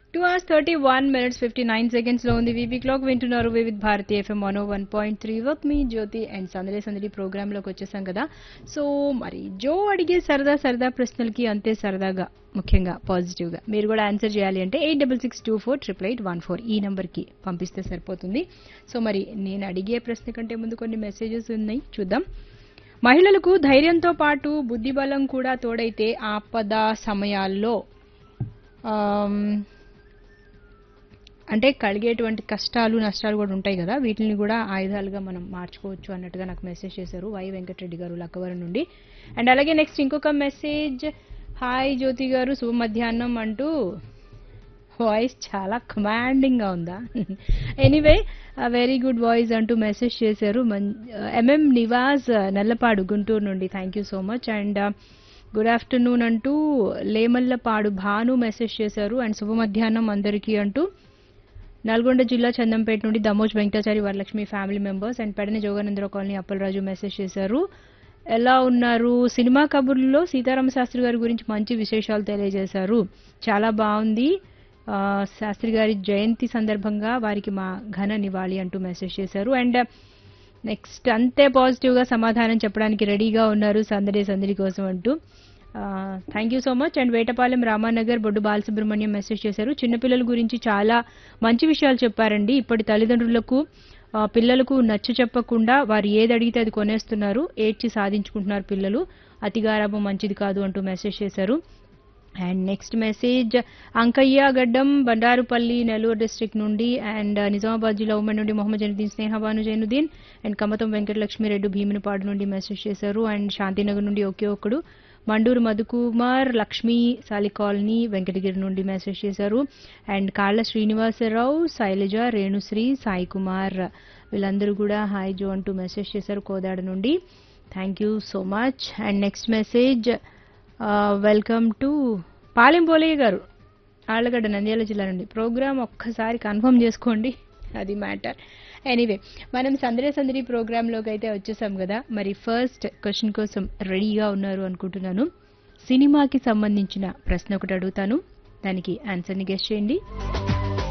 two hours thirty one minutes fifty nine seconds లో ఉంది వీవీ క్లాక్ వింటున్నారు Vividh Bharati FM one one point three వర్క్ మీ జ్యోతి అండ్ సందడి సందడి ప్రోగ్రామ్ లోకి వచ్చేసాం కదా సో మరి జో అడిగే సరదా సరదా ప్రశ్నలకి అంతే సరదాగా ముఖ్యంగా పాజిటివ్ గా మీరు కూడా ఆన్సర్ చేయాలి అంటే eight double six two four triple eight one four ఈ నంబర్ కి పంపిస్తే సరిపోతుంది సో మరి నేను అడిగే ప్రశ్న కంటే ముందు కొన్ని మెసేజెస్ ఉన్నాయి చూద్దాం మహిళలకు ధైర్యంతో పాటు బుద్ధిబలం కూడా తోడైతే ఆపద సమయాల్లో ఆమ్, అంటే కలిగేటువంటి కష్టాలు నష్టాలు కూడా ఉంటాయి కదా వీటిని కూడా ఆయుధాలుగా మనం మార్చుకోవచ్చు అన్నట్టుగా నాకు మెసేజ్ చేశారు వై వెంకటరెడ్డి గారు లక్కవరం నుండి అండ్ అలాగే నెక్స్ట్ ఇంకొక మెసేజ్ హాయ్ జ్యోతి గారు శుభ మధ్యాహ్నం అంటూ వాయిస్ చాలా కమాండింగ్ గా ఉందా ఎనీవే వెరీ గుడ్ వాయిస్ అంటూ మెసేజ్ చేశారు ఎంఎం నివాస్ నల్లపాడు గుంటూరు నుండి thank you so much and good afternoon అంటూ లేమల్లపాడు భాను మెసేజ్ చేశారు అండ్ శుభ మధ్యాహ్నం అందరికీ అంటూ నల్గొండ జిల్లా చందంపేట నుండి Damoj Venkatachari Varalakshmi family members and Pedani Joganandarao colony Appalaraju message చేశారు ఎలా ఉన్నారు సినిమా కబుర్లలో సీతారామ శాస్త్రి గారి గురించి మంచి విశేషాలు తెలియజేశారు చాలా బాగుంది ఆ, శాస్త్రి గారి జయంతి సందర్భంగా వారికి మా ఘన నివాళి అంటూ మెసేజ్ చేశారు అండ్ నెక్స్ట్ అంతే పాజిటివ్ గా సమాధానం చెప్పడానికి రెడీగా ఉన్నారు సందడి సందడి కోసం అంటూ thank you so much and Vetapalem Ramanagar Boddu Balasubrahmanyam message చేశారు చిన్నపిల్లల గురించి చాలా మంచి విషయాలు చెప్పారండి ఇప్పటి తల్లిదండ్రులకు ఆ, పిల్లలకు నచ్చ చెప్పకుండా వారు ఏది అడిగితే అది కొనేస్తున్నారు ఏడ్చి సాధించుకుంటున్నారు పిల్లలు అతిగారాభం మంచిది కాదు అంటూ మెసేజ్ చేశారు and next message Ankaiah Gaddam Bandarupalli Nellore district నుండి అండ్ నిజామాబాద్ జిల్లా ఉమ్మడి నుండి మొహమ్మద్ జైనుద్దీన్ స్నేహబాను జైనుద్దీన్ అండ్ కమతం వెంకటలక్ష్మి రెడ్డి భీమునిపాడు నుండి మెసేజ్ చేశారు అండ్ శాంతినగర్ నుండి ఒకే ఒక్కడు మండూరు మధుకుమార్ లక్ష్మి సాలి కాలనీ వెంకటగిరి నుండి మెసేజ్ చేశారు అండ్ కాళ్ళ శ్రీనివాసరావు శైలజ రేణుశ్రీ సాయి కుమార్ వీళ్ళందరూ కూడా హాయ్ జో అంటూ మెసేజ్ చేశారు కోదాడ నుండి thank you so much and next message welcome to Palem Polaiah garu Allagadda Nandyal జిల్లా నుండి ప్రోగ్రామ్ ఒక్కసారి కన్ఫర్మ్ చేసుకోండి అది మ్యాటర్ ఎనీవే మనం సందడి సందడి ప్రోగ్రాంలోకి అయితే వచ్చేసాం కదా మరి ఫస్ట్ క్వశ్చన్ కోసం రెడీగా ఉన్నారు అనుకుంటున్నాను సినిమాకి సంబంధించిన ప్రశ్న ఒకటి అడుగుతాను దానికి ఆన్సర్ని గెస్ట్ చేయండి